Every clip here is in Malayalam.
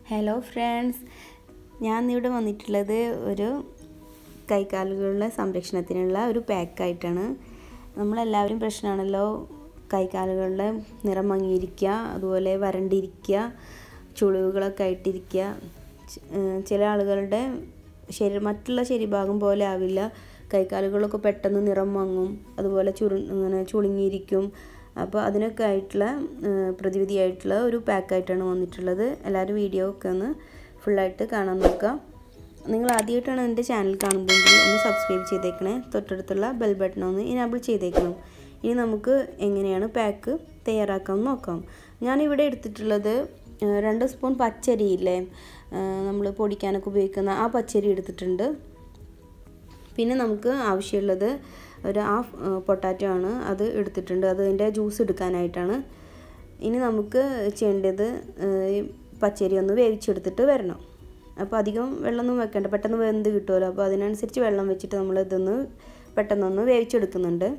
ഹലോ ഫ്രണ്ട്സ് ഞാൻ ഇവിടെ വന്നിട്ടുള്ളത് ഒരു കൈക്കാലുകളുടെ സംരക്ഷണത്തിനുള്ള ഒരു പാക്കായിട്ടാണ് നമ്മളെല്ലാവരും പ്രശ്നമാണല്ലോ കൈക്കാലുകളുടെ നിറം മങ്ങിയിരിക്കുക അതുപോലെ വരണ്ടിരിക്കുക ചുളിവുകളൊക്കെ ആയിട്ടിരിക്കുക ചില ആളുകളുടെ ശരീരം മറ്റുള്ള ശരീരഭാഗം പോലെ ആവില്ല കൈക്കാലുകളൊക്കെ പെട്ടെന്ന് നിറം മങ്ങും അതുപോലെ ചുരു ഇങ്ങനെ ചുളുങ്ങിയിരിക്കും അപ്പോൾ അതിനൊക്കെ ആയിട്ടുള്ള പ്രതിവിധിയായിട്ടുള്ള ഒരു പാക്കായിട്ടാണ് വന്നിട്ടുള്ളത് എല്ലാവരും വീഡിയോ ഒക്കെ ഒന്ന് ഫുള്ളായിട്ട് കാണാൻ നോക്കുക നിങ്ങൾ ആദ്യമായിട്ടാണ് എൻ്റെ ചാനൽ കാണുന്നതെങ്കിൽ ഒന്ന് സബ്സ്ക്രൈബ് ചെയ്തേക്കണേ തൊട്ടടുത്തുള്ള ബെൽ ബട്ടൺ ഒന്ന് ഇനാബിൾ ചെയ്തേക്കണം ഇനി നമുക്ക് എങ്ങനെയാണ് പാക്ക് തയ്യാറാക്കാൻ നോക്കാം ഞാനിവിടെ എടുത്തിട്ടുള്ളത് രണ്ട് സ്പൂൺ പച്ചരിയില്ലേ നമ്മൾ പൊടിക്കാനൊക്കെ ഉപയോഗിക്കുന്ന ആ പച്ചരി എടുത്തിട്ടുണ്ട് പിന്നെ നമുക്ക് ആവശ്യമുള്ളത് ഒരു ഹാഫ് പൊട്ടാറ്റോ ആണ് അത് എടുത്തിട്ടുണ്ട് അതിൻ്റെ ജ്യൂസ് എടുക്കാനായിട്ടാണ് ഇനി നമുക്ക് ചെയ്യേണ്ടത് പച്ചരി ഒന്ന് വേവിച്ചെടുത്തിട്ട് വരണം അപ്പോൾ അധികം വെള്ളമൊന്നും വെക്കേണ്ട പെട്ടെന്ന് വെന്ത് കിട്ടുമല്ലോ അപ്പോൾ അതിനനുസരിച്ച് വെള്ളം വെച്ചിട്ട് നമ്മൾ ഇതൊന്ന് പെട്ടെന്നൊന്ന് വേവിച്ചെടുക്കുന്നുണ്ട്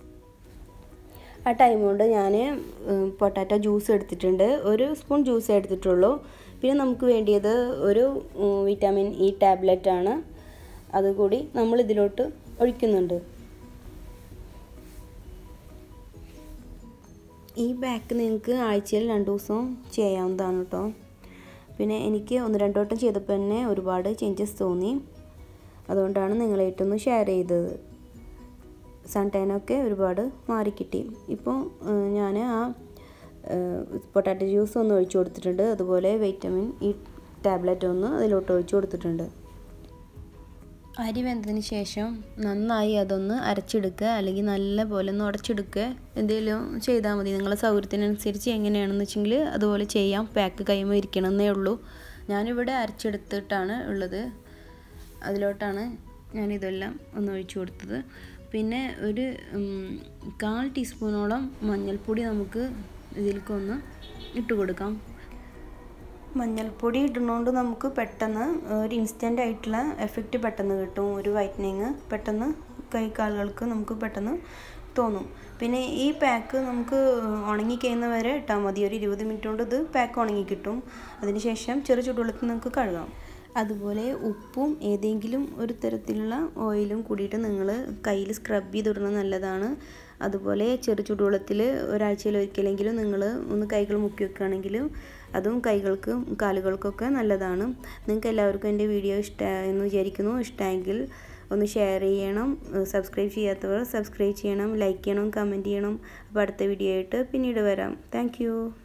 ആ ടൈം കൊണ്ട് ഞാൻ പൊട്ടാറ്റോ ജ്യൂസ് എടുത്തിട്ടുണ്ട് ഒരു സ്പൂൺ ജ്യൂസ് എടുത്തിട്ടുള്ളൂ പിന്നെ നമുക്ക് വേണ്ടിയത് ഒരു വിറ്റാമിൻ ഇ ടാബ്ലറ്റ് ആണ് അതുകൂടി നമ്മൾ ഇതിലോട്ട് ഒഴിക്കുന്നുണ്ട് ഈ ബാക്ക് നിങ്ങൾക്ക് ആഴ്ചയിൽ രണ്ട് ദിവസം ചെയ്യാവുന്നതാണ് കേട്ടോ പിന്നെ എനിക്ക് ഒന്ന് രണ്ട് വട്ടം ചെയ്തപ്പോൾ തന്നെ ഒരുപാട് ചേഞ്ചസ് തോന്നി അതുകൊണ്ടാണ് നിങ്ങളായിട്ടൊന്ന് ഷെയർ ചെയ്തത് സൺ ടാനൊക്കെ ഒരുപാട് മാറിക്കിട്ടി ഇപ്പോൾ ഞാൻ ആ പൊട്ടാറ്റോ ജ്യൂസ് ഒന്ന് ഒഴിച്ചു കൊടുത്തിട്ടുണ്ട് അതുപോലെ വൈറ്റമിൻ ഈ ടാബ്ലറ്റ് ഒന്ന് അതിലോട്ട് ഒഴിച്ചു കൊടുത്തിട്ടുണ്ട് അരി വെന്തതിന് ശേഷം നന്നായി അതൊന്ന് അരച്ചെടുക്കുക അല്ലെങ്കിൽ നല്ല പോലെ ഒന്ന് ഉടച്ചെടുക്കുക എന്തെങ്കിലും ചെയ്താൽ മതി നിങ്ങളെ സൗകര്യത്തിനനുസരിച്ച് എങ്ങനെയാണെന്ന് വെച്ചെങ്കിൽ അതുപോലെ ചെയ്യാം പാക്ക് കൈമ ഇരിക്കണമെന്നേ ഉള്ളൂ ഞാനിവിടെ അരച്ചെടുത്തിട്ടാണ് ഉള്ളത് അതിലോട്ടാണ് ഞാനിതെല്ലാം ഒന്ന് ഒഴിച്ചു കൊടുത്തത് പിന്നെ ഒരു കാൽ ടീസ്പൂണോളം മഞ്ഞൾപ്പൊടി നമുക്ക് ഇതിലേക്കൊന്ന് ഇട്ട് കൊടുക്കാം മഞ്ഞൾപ്പൊടി ഇടുന്നതുകൊണ്ട് നമുക്ക് പെട്ടെന്ന് ഒരു ഇൻസ്റ്റൻ്റ് ആയിട്ടുള്ള എഫക്റ്റ് പെട്ടെന്ന് കിട്ടും ഒരു വൈറ്റനിങ് പെട്ടെന്ന് കൈക്കാലുകൾക്ക് നമുക്ക് പെട്ടെന്ന് തോന്നും പിന്നെ ഈ പാക്ക് നമുക്ക് ഉണങ്ങിക്കഴിയുന്ന വരെ ഇട്ടാൽ മതി ഒരു ഇരുപത് മിനിറ്റ് കൊണ്ട് ഇത് പാക്ക് ഉണങ്ങി കിട്ടും അതിനുശേഷം ചെറു ചുടുവെള്ളത്തിൽ നമുക്ക് കഴുകാം അതുപോലെ ഉപ്പും ഏതെങ്കിലും ഒരു തരത്തിലുള്ള ഓയിലും കൂടിയിട്ട് നിങ്ങൾ കയ്യിൽ സ്ക്രബ് ചെയ്തിടുന്നത് നല്ലതാണ് അതുപോലെ ചെറു ചുടുവെള്ളത്തിൽ ഒരാഴ്ചയിൽ ഒരിക്കലെങ്കിലും നിങ്ങൾ ഒന്ന് കൈകൾ മുക്കി വെക്കുകയാണെങ്കിലും അതും കൈകൾക്കും കാലുകൾക്കൊക്കെ നല്ലതാണ് നിങ്ങൾക്ക് എല്ലാവർക്കും എൻ്റെ വീഡിയോ ഇഷ്ടമായെന്ന് വിചാരിക്കുന്നു ഇഷ്ടമെങ്കിൽ ഒന്ന് ഷെയർ ചെയ്യണം സബ്സ്ക്രൈബ് ചെയ്യാത്തവർ സബ്സ്ക്രൈബ് ചെയ്യണം ലൈക്ക് ചെയ്യണം കമൻറ്റ് ചെയ്യണം അപ്പോൾ അടുത്ത വീഡിയോ ആയിട്ട് പിന്നീട് വരാം താങ്ക്